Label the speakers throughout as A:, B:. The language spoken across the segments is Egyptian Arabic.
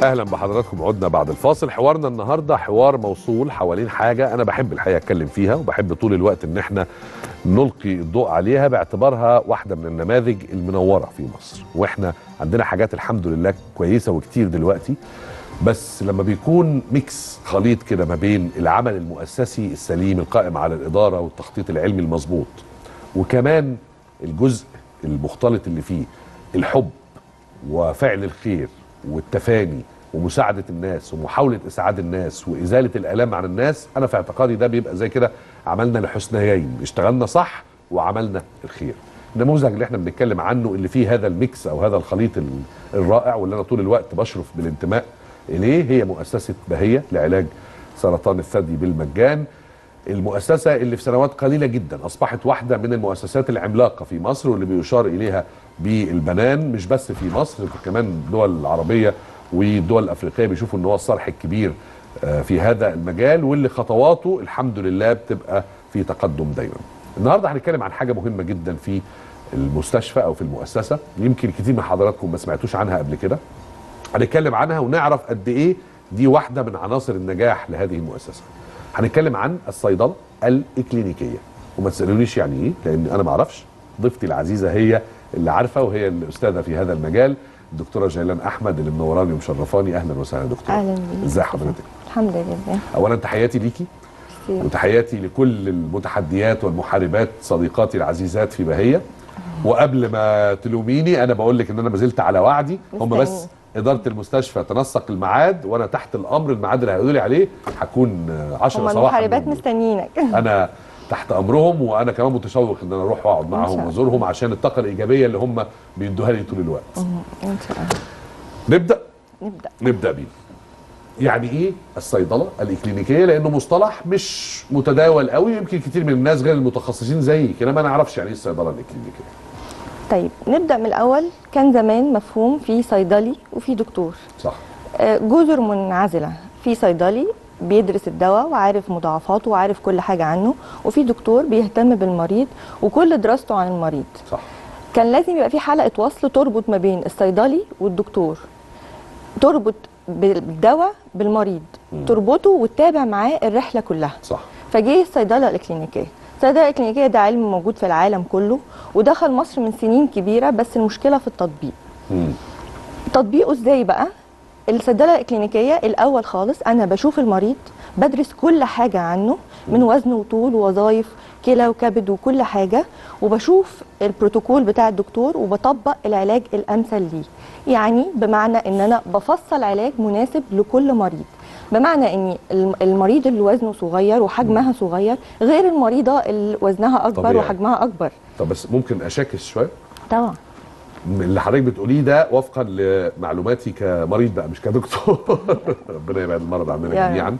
A: اهلا بحضراتكم عدنا بعد الفاصل حوارنا النهارده حوار موصول حوالين حاجه انا بحب الحقيقه اتكلم فيها وبحب طول الوقت ان احنا نلقي الضوء عليها باعتبارها واحده من النماذج المنوره في مصر واحنا عندنا حاجات الحمد لله كويسه وكتير دلوقتي بس لما بيكون ميكس خليط كده ما بين العمل المؤسسي السليم القائم على الاداره والتخطيط العلمي المظبوط وكمان الجزء المختلط اللي فيه الحب وفعل الخير والتفاني ومساعدة الناس ومحاولة إسعاد الناس وإزالة الآلام عن الناس أنا في اعتقادي ده بيبقى زي كده عملنا الحسنيين اشتغلنا صح وعملنا الخير النموذج اللي احنا بنتكلم عنه اللي فيه هذا الميكس أو هذا الخليط ال- الرائع واللي أنا طول الوقت بشرف بالانتماء إليه هي مؤسسة بهية لعلاج سرطان الثدي بالمجان المؤسسة اللي في سنوات قليلة جدا أصبحت واحدة من المؤسسات العملاقة في مصر واللي بيشار إليها بالبنان مش بس في مصر كمان الدول العربية والدول الأفريقية بيشوفوا إن هو الصالح الكبير آه، في هذا المجال واللي خطواته الحمد لله بتبقى في تقدم دايما النهاردة هنتكلم عن حاجة مهمة جدا في المستشفى أو في المؤسسة يمكن كتير من حضراتكم ما سمعتوش عنها قبل كده هنتكلم عنها ونعرف قد ايه دي واحده من عناصر النجاح لهذه المؤسسه. هنتكلم عن الصيدله الاكلينيكيه وما تسالونيش يعني ايه لان انا ما اعرفش ضيفتي العزيزه هي اللي عارفه وهي الاستاذه في هذا المجال الدكتوره جيلان احمد اللي منوراني ومشرفاني اهلا وسهلا يا دكتوره
B: اهلا بيك
A: ازي حضرتك
B: الحمد لله
A: اولا تحياتي ليكي
B: ميرسي.
A: وتحياتي لكل المتحديات والمحاربات صديقاتي العزيزات في بهيه وقبل ما تلوميني انا بقول لك ان انا ما زلت على وعدي هم بس
B: مستنية.
A: اداره المستشفى تنسق الميعاد وانا تحت الامر الميعاد اللي هيقولوا لي عليه هكون 10
B: هم
A: صباحا
B: المحاربات
A: موجود.
B: مستنيينك
A: انا تحت امرهم وانا كمان متشوق ان انا اروح واقعد
B: شاء
A: معاهم
B: الله.
A: وازورهم عشان الطاقه الايجابيه اللي هم بيدوها لي طول الوقت
B: ان شاء الله
A: نبدا
B: نبدا
A: نبدا بيه يعني ايه الصيدله الاكلينيكيه لانه مصطلح مش متداول قوي يمكن كتير من الناس غير المتخصصين زيي كده ما نعرفش يعني ايه الصيدله الاكلينيكيه
B: طيب نبدا من الاول كان زمان مفهوم في صيدلي وفي دكتور
A: صح
B: آه، جزر منعزله في صيدلي بيدرس الدواء وعارف مضاعفاته وعارف كل حاجه عنه وفي دكتور بيهتم بالمريض وكل دراسته عن المريض
A: صح
B: كان لازم يبقى في حلقه وصل تربط ما بين الصيدلي والدكتور تربط بالدواء بالمريض تربطه وتتابع معاه الرحله كلها
A: صح
B: فجه الصيدله الاكلينيكيه الصيدله الاكلينيكيه ده علم موجود في العالم كله ودخل مصر من سنين كبيره بس المشكله في التطبيق
A: مم.
B: تطبيقه ازاي بقى الصيدله الاكلينيكيه الاول خالص انا بشوف المريض بدرس كل حاجه عنه من وزن وطول ووظائف كلى وكبد وكل حاجه وبشوف البروتوكول بتاع الدكتور وبطبق العلاج الامثل ليه يعني بمعنى ان انا بفصل علاج مناسب لكل مريض بمعنى ان الم- المريض اللي وزنه صغير وحجمها صغير غير المريضه اللي وزنها اكبر
A: طبيعي.
B: وحجمها اكبر
A: طب بس ممكن اشاكس شويه
B: طبعا
A: من اللي حضرتك بتقوليه ده وفقا لمعلوماتي كمريض بقى مش كدكتور ربنا يبعد المرض عننا
B: يا رب.
A: جميعا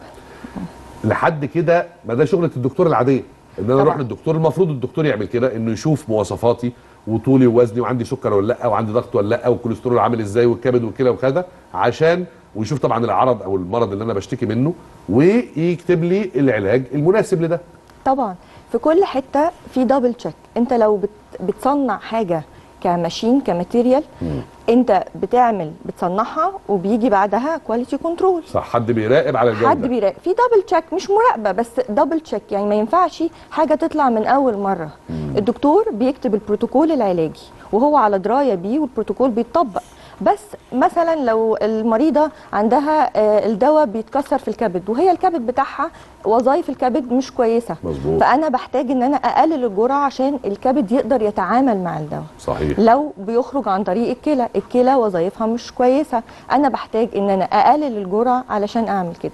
A: لحد كده ما ده شغله الدكتور العاديه ان انا اروح
B: طبعا.
A: للدكتور المفروض الدكتور يعمل كده انه يشوف مواصفاتي وطولي ووزني وعندي سكر ولا لا وعندي ضغط ولا لا والكوليسترول عامل ازاي والكبد والكلى وكذا عشان ويشوف طبعا العرض او المرض اللي انا بشتكي منه ويكتب لي العلاج المناسب لده
B: طبعا في كل حته في دبل تشيك انت لو بت بتصنع حاجه كماشين كماتيريال انت بتعمل بتصنعها وبيجي بعدها كواليتي كنترول
A: صح حد بيراقب على الجوده
B: حد بيراقب في دبل تشيك مش مراقبه بس دبل تشيك يعني ما ينفعش حاجه تطلع من اول مره الدكتور بيكتب البروتوكول العلاجي وهو على درايه بيه والبروتوكول بيتطبق بس مثلا لو المريضه عندها آه، الدواء بيتكسر في الكبد وهي الكبد بتاعها وظائف الكبد مش كويسه
A: مظبوط.
B: فانا بحتاج ان انا اقلل الجرعه عشان الكبد يقدر يتعامل مع الدواء
A: صحيح
B: لو بيخرج عن طريق الكلى الكلى وظائفها مش كويسه انا بحتاج ان انا اقلل الجرعه علشان اعمل كده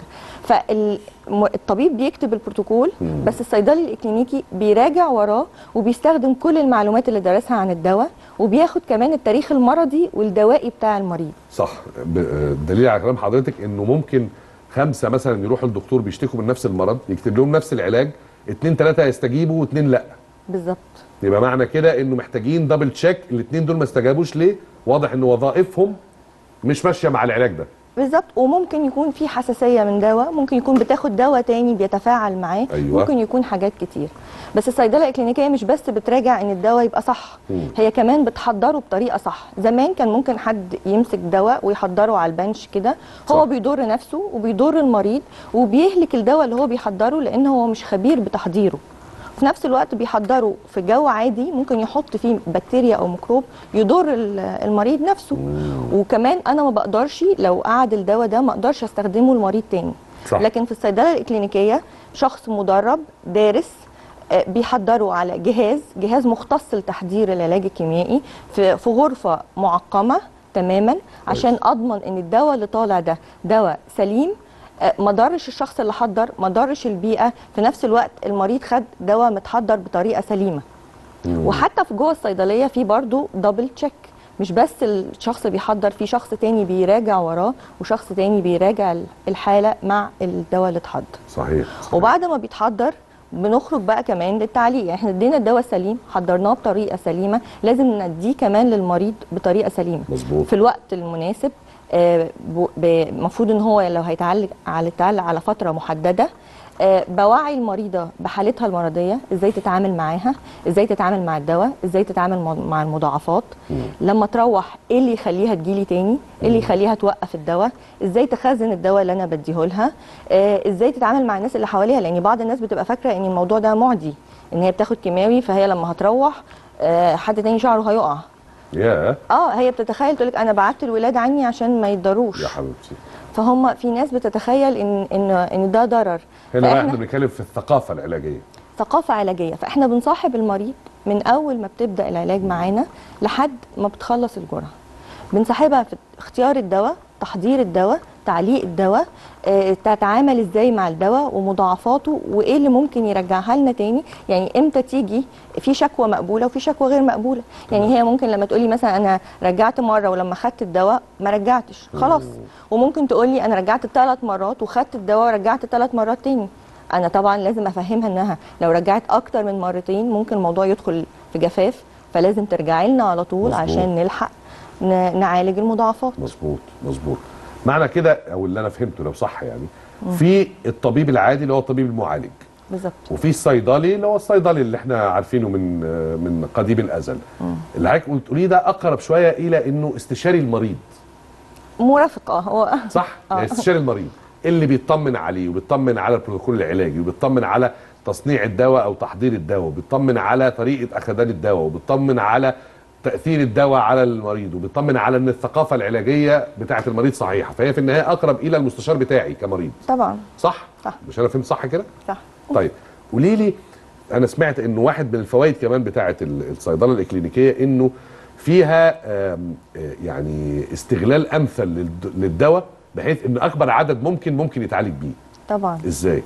B: فالطبيب بيكتب البروتوكول بس الصيدلي الاكلينيكي بيراجع وراه وبيستخدم كل المعلومات اللي درسها عن الدواء وبياخد كمان التاريخ المرضي والدوائي بتاع المريض
A: صح ب- دليل على كلام حضرتك انه ممكن خمسه مثلا يروحوا للدكتور بيشتكوا من نفس المرض يكتب لهم نفس العلاج اتنين تلاته يستجيبوا واتنين لا
B: بالظبط
A: يبقى معنى كده انه محتاجين دبل تشيك الاتنين دول ما استجابوش ليه واضح ان وظائفهم مش ماشيه مع العلاج ده
B: بالظبط وممكن يكون في حساسيه من دواء ممكن يكون بتاخد دواء تاني بيتفاعل معاه
A: أيوة.
B: ممكن يكون حاجات كتير بس الصيدله الكلينيكيه مش بس بتراجع ان الدواء يبقى صح
A: مم.
B: هي كمان بتحضره بطريقه صح زمان كان ممكن حد يمسك دواء ويحضره على البنش كده هو
A: صح.
B: بيضر نفسه وبيضر المريض وبيهلك الدواء اللي هو بيحضره لان هو مش خبير بتحضيره في نفس الوقت بيحضره في جو عادي ممكن يحط فيه بكتيريا او ميكروب يضر ال- المريض نفسه وكمان انا ما بقدرش لو قعد الدواء ده ما اقدرش استخدمه لمريض تاني
A: صح.
B: لكن في الصيدله الكلينيكيه شخص مدرب دارس آه، بيحضروا على جهاز جهاز مختص لتحضير العلاج الكيميائي في في غرفه معقمه تماما عشان اضمن ان الدواء اللي طالع ده دواء سليم آه، ما ضرش الشخص اللي حضر ما ضرش البيئه في نفس الوقت المريض خد دواء متحضر بطريقه سليمه وحتى في جوه الصيدليه في برضو دبل تشيك مش بس الشخص اللي بيحضر في شخص تاني بيراجع وراه وشخص تاني بيراجع الحاله مع الدواء اللي اتحضر
A: صحيح, صحيح.
B: وبعد ما بيتحضر بنخرج بقى كمان للتعليق يعني احنا ادينا الدواء سليم حضرناه بطريقه سليمه لازم نديه كمان للمريض بطريقه سليمه
A: مظبوط.
B: في الوقت المناسب المفروض ان هو لو هيتعالج على يتعالج على فتره محدده آه، بوعي المريضه بحالتها المرضيه ازاي تتعامل معاها ازاي تتعامل مع الدواء ازاي تتعامل مع- مع المضاعفات لما تروح ايه اللي يخليها تجيلي تاني ايه اللي يخليها توقف الدواء ازاي تخزن الدواء اللي انا بديه لها آه، ازاي تتعامل مع الناس اللي حواليها لان بعض الناس بتبقى فاكره ان الموضوع ده معدي ان هي بتاخد كيماوي فهي لما هتروح آه، حد تاني شعره هيقع
A: يا
B: اه هي بتتخيل تقول لك انا بعت الولاد عني عشان ما يتضروش
A: يا حبيبتي
B: فهم في ناس بتتخيل ان ان ان ده ضرر
A: هنا بقى
B: فإحنا-
A: احنا بنتكلم في الثقافه العلاجيه
B: ثقافة علاجية فاحنا بنصاحب المريض من أول ما بتبدأ العلاج معانا لحد ما بتخلص الجرعة بنصاحبها في اختيار الدواء تحضير الدواء تعليق الدواء آه، تتعامل ازاي مع الدواء ومضاعفاته وايه اللي ممكن يرجعها لنا تاني يعني امتى تيجي في شكوى مقبوله وفي شكوى غير مقبوله يعني هي ممكن لما تقولي مثلا انا رجعت مره ولما خدت الدواء ما رجعتش خلاص وممكن تقولي انا رجعت ثلاث مرات وخدت الدواء ورجعت ثلاث مرات تاني انا طبعا لازم افهمها انها لو رجعت اكتر من مرتين ممكن الموضوع يدخل في جفاف فلازم ترجعي لنا على طول
A: مظبوط.
B: عشان نلحق ن- نعالج المضاعفات
A: مظبوط مظبوط معنى كده او اللي انا فهمته لو صح يعني في الطبيب العادي اللي هو الطبيب المعالج
B: بالظبط
A: وفي الصيدلي اللي هو الصيدلي اللي احنا عارفينه من من قديم الازل اللي حضرتك قلت لي ده اقرب شويه الى انه استشاري المريض
B: مرافق اه هو
A: صح
B: آه.
A: يعني استشاري المريض اللي بيطمن عليه وبيطمن على البروتوكول العلاجي وبيطمن على تصنيع الدواء او تحضير الدواء وبيطمن على طريقه اخذان الدواء وبيطمن على تاثير الدواء على المريض وبيطمن على ان الثقافه العلاجيه بتاعه المريض صحيحه فهي في النهايه اقرب الى المستشار بتاعي كمريض
B: طبعا
A: صح
B: صح.
A: مش انا فهمت صح كده
B: صح
A: طيب قولي لي انا سمعت انه واحد من الفوائد كمان بتاعه ال- الصيدله الاكلينيكيه انه فيها آم، آه، يعني استغلال امثل للد- للدواء بحيث ان اكبر عدد ممكن ممكن يتعالج بيه
B: طبعا
A: ازاي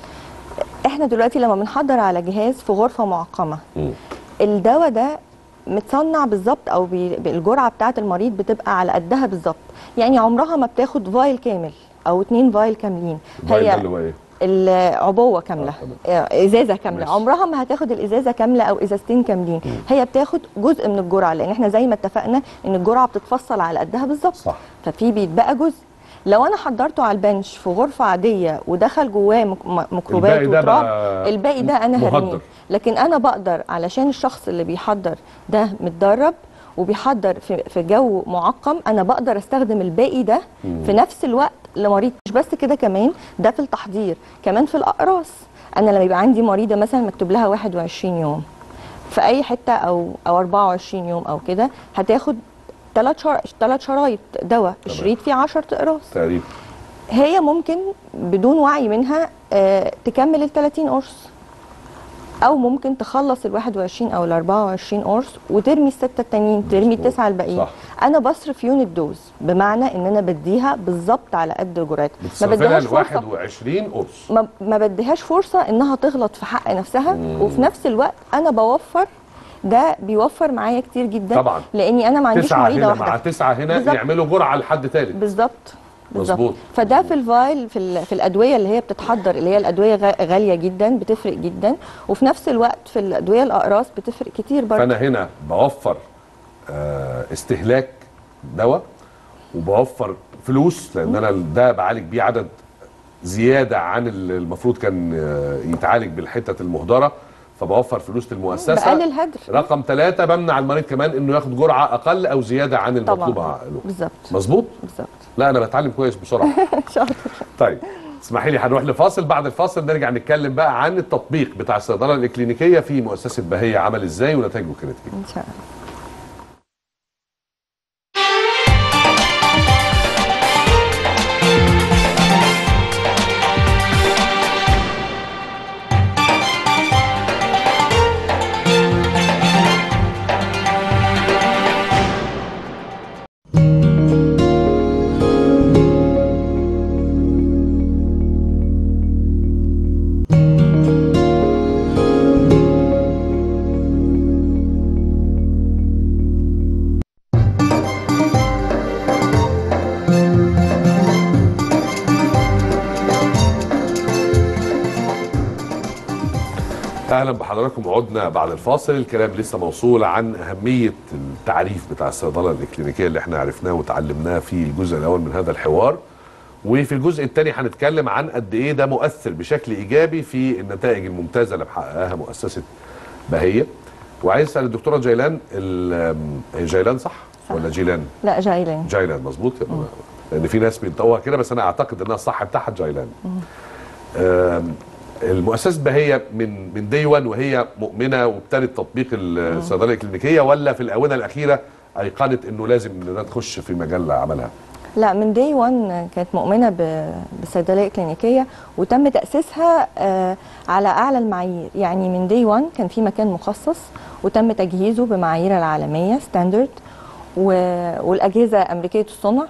B: احنا دلوقتي لما بنحضر على جهاز في غرفه معقمه
A: مم.
B: الدواء ده متصنع بالظبط او بي- الجرعه بتاعه المريض بتبقى على قدها بالظبط يعني عمرها ما بتاخد فايل كامل او اتنين فايل كاملين
A: الفايل ده اللي هو ايه
B: العبوه كامله
A: آه،
B: آه، ازازه كامله
A: ماشي.
B: عمرها ما هتاخد الازازه كامله او ازازتين كاملين هي بتاخد جزء من الجرعه لان احنا زي ما اتفقنا ان الجرعه بتتفصل على قدها بالظبط
A: صح.
B: ففي بيتبقى جزء لو انا حضرته على البنش في غرفه عاديه ودخل جواه مك- م- ميكروبات
A: الباقي ده
B: وتراب
A: بقى
B: الباقي ده انا
A: مهدر.
B: هرميه لكن انا بقدر علشان الشخص اللي بيحضر ده متدرب وبيحضر في, في جو معقم انا بقدر استخدم الباقي ده في نفس الوقت لمريض مش بس كده كمان ده في التحضير كمان في الاقراص انا لما يبقى عندي مريضه مثلا مكتوب لها 21 يوم في اي حته او او 24 يوم او كده هتاخد ثلاث شر... ثلاث شرايط دواء
A: تمام.
B: شريط فيه 10 اقراص
A: تقريبا
B: هي ممكن بدون وعي منها آه، تكمل ال 30 قرص او ممكن تخلص ال 21 او ال 24 قرص وترمي السته التانيين ترمي
A: مظبوط.
B: التسعه الباقيين
A: صح.
B: انا بصرف يونت دوز بمعنى ان انا بديها بالظبط على قد جرعتها ما
A: بتصرف لها
B: بديهاش
A: ال
B: فرصه
A: 21 قرص
B: ما, ما بديهاش فرصه انها تغلط في حق نفسها وفي نفس الوقت انا بوفر ده بيوفر معايا كتير جدا
A: طبعا.
B: لاني انا ما عنديش
A: تسعه
B: مريضه
A: هنا مع
B: واحده
A: تسعه هنا
B: بالظبط.
A: يعملوا جرعه لحد ثالث
B: بالظبط
A: مظبوط.
B: بالظبط فده في الفايل في, ال- في الادويه اللي هي بتتحضر اللي هي الادويه غ- غاليه جدا بتفرق جدا وفي نفس الوقت في الادويه الاقراص بتفرق كتير برضه
A: فانا هنا بوفر آه، استهلاك دواء وبوفر فلوس لان انا ده بعالج بيه عدد زياده عن اللي المفروض كان آه، يتعالج بالحته المهدره فبوفر فلوس للمؤسسه
B: بقلل هدر
A: رقم ثلاثة بمنع المريض كمان انه ياخد جرعه اقل او زياده عن المطلوب
B: طبعا
A: له
B: بالظبط
A: مظبوط
B: بالظبط
A: لا انا بتعلم كويس بسرعه
B: شاطر
A: طيب اسمحي لي هنروح لفاصل بعد الفاصل نرجع نتكلم بقى عن التطبيق بتاع الصيدله الاكلينيكيه في مؤسسه بهيه عمل ازاي ونتائجه كانت ايه
B: ان شاء الله
A: اهلا بحضراتكم عدنا بعد الفاصل الكلام لسه موصول عن اهميه التعريف بتاع الصيدله الاكلينيكيه اللي احنا عرفناه وتعلمناه في الجزء الاول من هذا الحوار وفي الجزء الثاني هنتكلم عن قد ايه ده مؤثر بشكل ايجابي في النتائج الممتازه اللي محققها مؤسسه بهيه وعايز اسال الدكتوره جيلان ال- هي جيلان صح,
B: صح.
A: ولا جيلان
B: لا جايلين
A: جايلان مظبوط لان في ناس بينطقوها كده بس انا اعتقد انها الصح بتاعها جايلان آم، المؤسسه بهيه من من دي 1 وهي مؤمنه وابتدت تطبيق الصيدله الكلينيكيه ولا في الاونه الاخيره ايقنت انه لازم ان ده تخش في مجال عملها
B: لا من دي 1 كانت مؤمنه ب- بالصيدليه الكلينيكيه وتم تاسيسها آه، على اعلى المعايير يعني من دي 1 كان في مكان مخصص وتم تجهيزه بمعايير العالميه ستاندرد والاجهزه امريكيه الصنع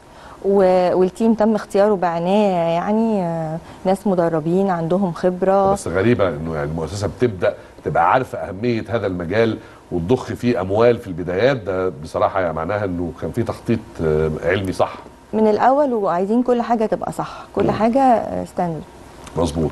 B: و- والتيم تم اختياره بعنايه يعني آه، ناس مدربين عندهم خبره
A: بس غريبه انه يعني المؤسسه بتبدا تبقى عارفه اهميه هذا المجال وتضخ فيه اموال في البدايات ده بصراحه يعني معناها انه كان في تخطيط آه، علمي صح
B: من الاول وعايزين كل حاجه تبقى صح كل حاجه ستاندرد
A: مظبوط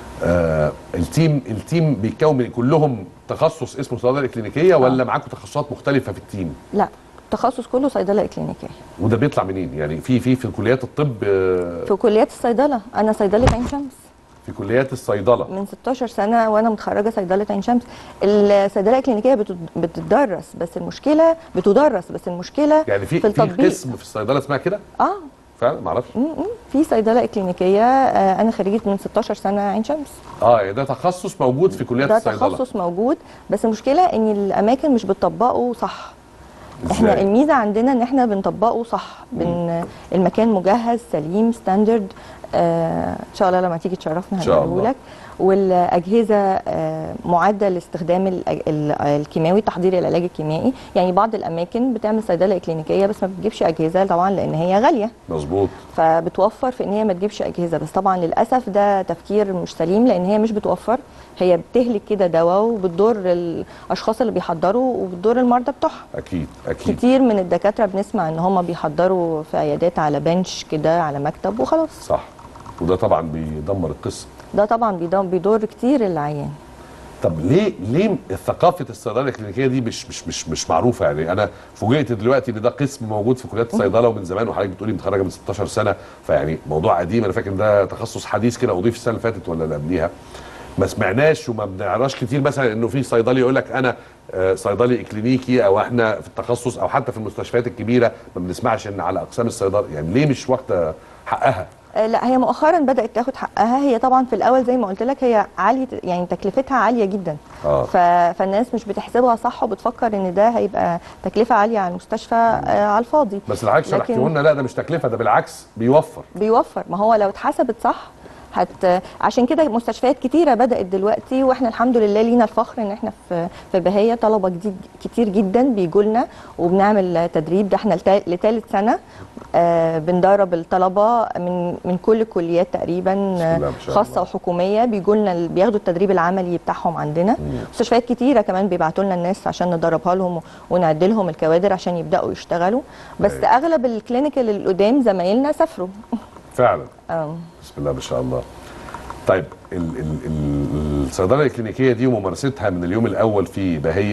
A: آه التيم التيم بيتكون من كلهم تخصص اسمه صيدله كلينيكيه ولا معاكم تخصصات مختلفه في التيم
B: لا التخصص كله صيدله اكلينيكيه
A: وده بيطلع منين يعني في في في كليات الطب آه،
B: في كليات الصيدله انا صيدله عين شمس
A: في كليات الصيدله
B: من 16 سنه وانا متخرجه صيدله عين شمس الصيدله الكلينيكيه بتد- بتدرس بس المشكله بتدرس بس المشكله
A: يعني في
B: في
A: في
B: التطبيق.
A: قسم في الصيدله اسمها كده
B: اه
A: فعلا ما اعرفش
B: م- م. في صيدله اكلينيكيه آه انا خريجه من 16 سنه عين شمس
A: اه يعني ده تخصص موجود في كليات
B: ده
A: الصيدله
B: تخصص موجود بس المشكله ان الاماكن مش بتطبقه صح احنا
A: إزاي؟
B: الميزه عندنا ان احنا بنطبقه صح بن المكان مجهز سليم ستاندرد آه ان شاء الله لما تيجي تشرفنا
A: إن شاء
B: هنقوله
A: الله.
B: لك والاجهزه آه معده لاستخدام ال- ال- الكيماوي تحضير العلاج الكيميائي يعني بعض الاماكن بتعمل صيدله اكلينيكيه بس ما بتجيبش اجهزه طبعا لان هي غاليه
A: مظبوط
B: فبتوفر في ان هي ما تجيبش اجهزه بس طبعا للاسف ده تفكير مش سليم لان هي مش بتوفر هي بتهلك كده دواء وبتضر الاشخاص اللي بيحضروا وبتضر المرضى بتوعها
A: اكيد اكيد
B: كتير من الدكاتره بنسمع ان هم بيحضروا في عيادات على بنش كده على مكتب وخلاص
A: صح وده طبعا بيدمر القصه
B: ده طبعا بيض- بيضر كتير العيان
A: طب ليه ليه ثقافه الصيدله الكلينيكيه دي مش مش مش مش معروفه يعني انا فوجئت دلوقتي ان ده قسم موجود في كليات الصيدله ومن زمان وحضرتك بتقولي متخرجه من 16 سنه فيعني موضوع قديم انا فاكر إن ده تخصص حديث كده اضيف السنه اللي فاتت ولا اللي قبليها ما سمعناش وما بنعرفش كتير مثلا انه في صيدلي يقول لك انا آه، صيدلي اكلينيكي او احنا في التخصص او حتى في المستشفيات الكبيره ما بنسمعش ان على اقسام الصيدله يعني ليه مش واخده حقها
B: آه، لا هي مؤخرا بدات تاخد حقها هي طبعا في الاول زي ما قلت لك هي عاليه يعني تكلفتها عاليه جدا
A: اه
B: ف... فالناس مش بتحسبها صح وبتفكر ان ده هيبقى تكلفه عاليه على المستشفى آه على الفاضي
A: بس اللي حضرتك
B: لكن-
A: شرحته لنا لا ده مش تكلفه ده بالعكس بيوفر
B: بيوفر ما هو لو اتحسبت صح هت عشان كده مستشفيات كتيره بدات دلوقتي واحنا الحمد لله لينا الفخر ان احنا في في بهيه طلبه جديد كتير جدا بيجوا لنا وبنعمل تدريب ده احنا لتا- لتالت سنه آه بندرب الطلبه من من كل الكليات تقريبا
A: الله ما شاء
B: خاصه
A: الله.
B: وحكوميه بيجوا لنا بياخدوا التدريب العملي بتاعهم عندنا مستشفيات كتيره كمان بيبعتوا لنا الناس عشان ندربها لهم ونعد لهم الكوادر عشان يبداوا يشتغلوا بس
A: أيوة.
B: اغلب الكلينيكال القدام زمايلنا سافروا
A: فعلا
B: آه.
A: بسم الله ما شاء الله طيب ال ال ال الصيدله الكلينيكيه دي وممارستها من اليوم الاول في بهيه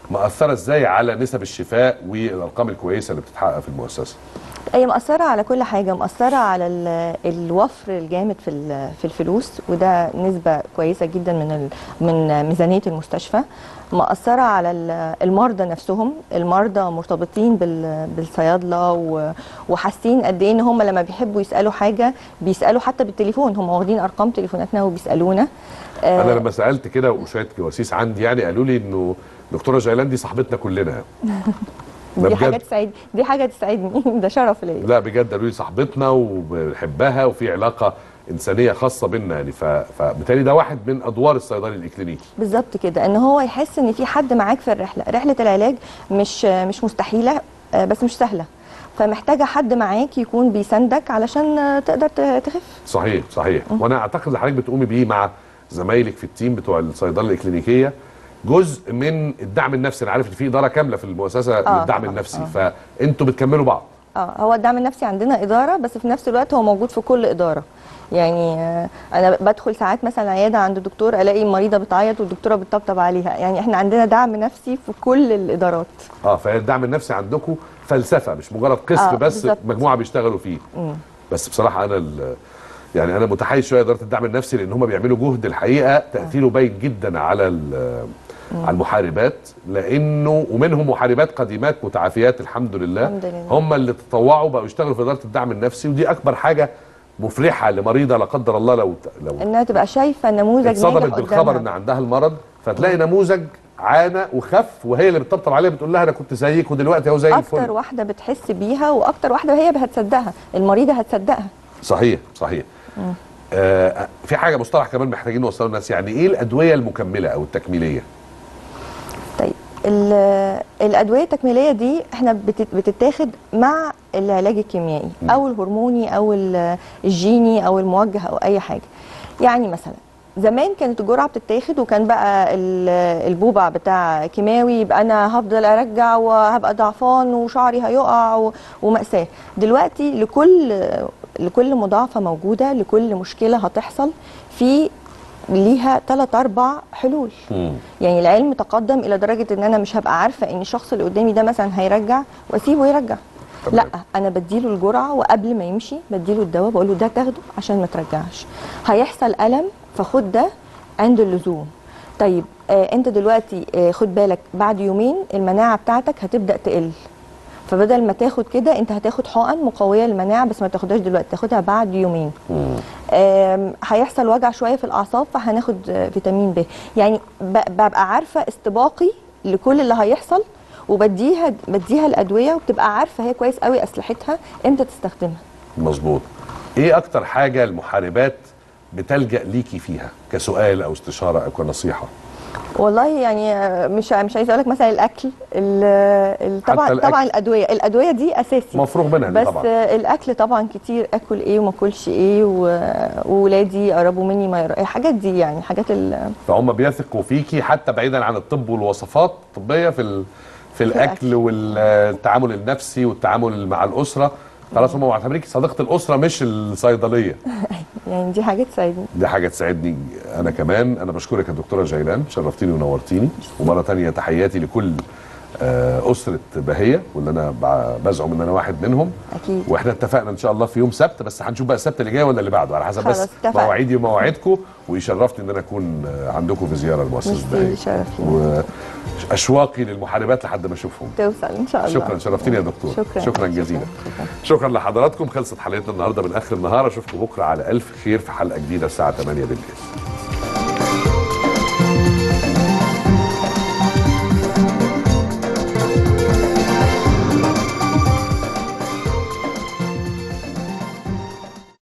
A: مأثره ازاي على نسب الشفاء والارقام الكويسه اللي بتتحقق في المؤسسه
B: هي مأثرة على كل حاجة مأثرة على ال- الوفر الجامد في ال- في الفلوس وده نسبة كويسة جدا من ال- من ميزانية المستشفى مأثرة على ال- المرضى نفسهم المرضى مرتبطين بال- بالصيادلة و- وحاسين قد ايه ان هم لما بيحبوا يسألوا حاجة بيسألوا حتى بالتليفون هم واخدين ارقام تليفوناتنا وبيسألونا آه،
A: انا لما سالت كده وشويه جواسيس عندي يعني قالوا لي انه دكتوره جيلان دي صاحبتنا كلنا يعني. ده
B: دي حاجة
A: بجد.
B: تسعد دي حاجة تسعدني ده شرف ليا
A: لا بجد قالوا لي صاحبتنا وبنحبها وفي علاقه انسانيه خاصه بينا يعني ف... فبالتالي ده واحد من ادوار الصيدلي الاكلينيكي
B: بالظبط كده ان هو يحس ان في حد معاك في الرحله رحله العلاج مش مش مستحيله آه، بس مش سهله فمحتاجه حد معاك يكون بيساندك علشان آه، تقدر ت- تخف
A: صحيح صحيح وانا اعتقد اللي حضرتك بتقومي بيه مع زمايلك في التيم بتوع الصيدله الاكلينيكيه جزء من الدعم النفسي انا عارف ان في اداره كامله في المؤسسه
B: آه،
A: للدعم
B: طبعاً،
A: النفسي
B: آه.
A: فانتوا بتكملوا بعض
B: اه هو الدعم النفسي عندنا اداره بس في نفس الوقت هو موجود في كل اداره يعني آه، انا بدخل ساعات مثلا عياده عند دكتور الاقي مريضه بتعيط والدكتوره بتطبطب عليها يعني احنا عندنا دعم نفسي في كل الادارات
A: اه فالدعم النفسي عندكم فلسفه مش مجرد قسم
B: آه،
A: بس
B: بالظبط.
A: مجموعه بيشتغلوا فيه بس بصراحه انا ال- يعني انا متحيز شويه اداره الدعم النفسي لان هم بيعملوا جهد الحقيقه تاثيره باين جدا على ال- على المحاربات لانه ومنهم محاربات قديمات متعافيات الحمد لله,
B: الحمد لله.
A: هم اللي تطوعوا بقوا يشتغلوا في اداره الدعم النفسي ودي اكبر حاجه مفرحه لمريضه لا قدر الله لو لو
B: انها تبقى شايفه نموذج
A: اتصدمت
B: ناجح
A: بالخبر
B: قدامها
A: ان عندها المرض فتلاقي نموذج عانى وخف وهي اللي بتطبطب عليها بتقول لها انا كنت زيك ودلوقتي اهو زي
B: اكتر
A: الفل
B: واحده بتحس بيها واكتر واحده هي هتصدقها المريضه هتصدقها
A: صحيح صحيح آه في حاجه مصطلح كمان محتاجين نوصله للناس يعني ايه الادويه المكمله او التكميليه
B: طيب ال- الادويه التكميليه دي احنا بتت- بتتاخد مع العلاج الكيميائي
A: مم.
B: او الهرموني او ال- الجيني او الموجه او اي حاجه يعني مثلا زمان كانت الجرعه بتتاخد وكان بقى ال- البوبع بتاع كيماوي يبقى انا هفضل ارجع وهبقى ضعفان وشعري هيقع و- ومأساة دلوقتي لكل لكل مضاعفه موجوده لكل مشكله هتحصل في ليها ثلاث اربع حلول يعني العلم تقدم الى درجه ان انا مش هبقى عارفه ان الشخص اللي قدامي ده مثلا هيرجع واسيبه يرجع
A: تمام.
B: لا انا بديله الجرعه وقبل ما يمشي بديله الدواء بقول له ده تاخده عشان ما ترجعش هيحصل الم فخد ده عند اللزوم طيب آه انت دلوقتي آه خد بالك بعد يومين المناعه بتاعتك هتبدا تقل فبدل ما تاخد كده انت هتاخد حقن مقويه للمناعه بس ما تاخدهاش دلوقتي تاخدها بعد يومين آم، هيحصل وجع شويه في الاعصاب فهناخد آه، فيتامين ب يعني ب- ببقى عارفه استباقي لكل اللي هيحصل وبديها بديها الادويه وبتبقى عارفه هي كويس قوي اسلحتها امتى تستخدمها
A: مظبوط ايه اكتر حاجه المحاربات بتلجا ليكي فيها كسؤال او استشاره او كنصيحه
B: والله يعني آه، مش مش عايزه اقول لك مثلا الاكل ال- ال-
A: حتى
B: طبعا
A: الأكل.
B: طبعا الادويه الادويه دي اساسي
A: مفروغ منها دي
B: بس
A: طبعا
B: آه، الاكل طبعا كتير اكل ايه وما اكلش ايه و- وولادي يقربوا مني ما يقربوا الحاجات دي يعني حاجات ال-
A: فهم بيثقوا فيكي حتى بعيدا عن الطب والوصفات الطبيه في ال... في الاكل والتعامل النفسي والتعامل مع الاسره خلاص هم معتبرينك صديقه الاسره مش الصيدليه
B: يعني دي حاجه تساعدني
A: دي حاجه تساعدني انا كمان انا بشكرك يا دكتوره جيلان شرفتيني ونورتيني ومره تانية تحياتي لكل آه، اسره بهيه واللي انا ب- بزعم ان انا واحد منهم
B: اكيد
A: واحنا اتفقنا ان شاء الله في يوم سبت بس هنشوف بقى السبت اللي جاي ولا اللي بعده على حسب بس
B: خلاص، اتفقنا.
A: مواعيدي ومواعيدكم ويشرفني ان انا اكون آه، عندكم في زياره لمؤسسه
B: ميرسي
A: بهيه
B: شرفي
A: واشواقي للمحاربات لحد ما اشوفهم
B: توصل ان شاء الله
A: شكرا شرفتيني يا دكتور
B: شكرا
A: شكرا جزيلا
B: شكرا.
A: شكرا لحضراتكم خلصت حلقتنا النهارده من اخر النهار اشوفكم بكره على الف خير في حلقه جديده الساعه 8 بالليل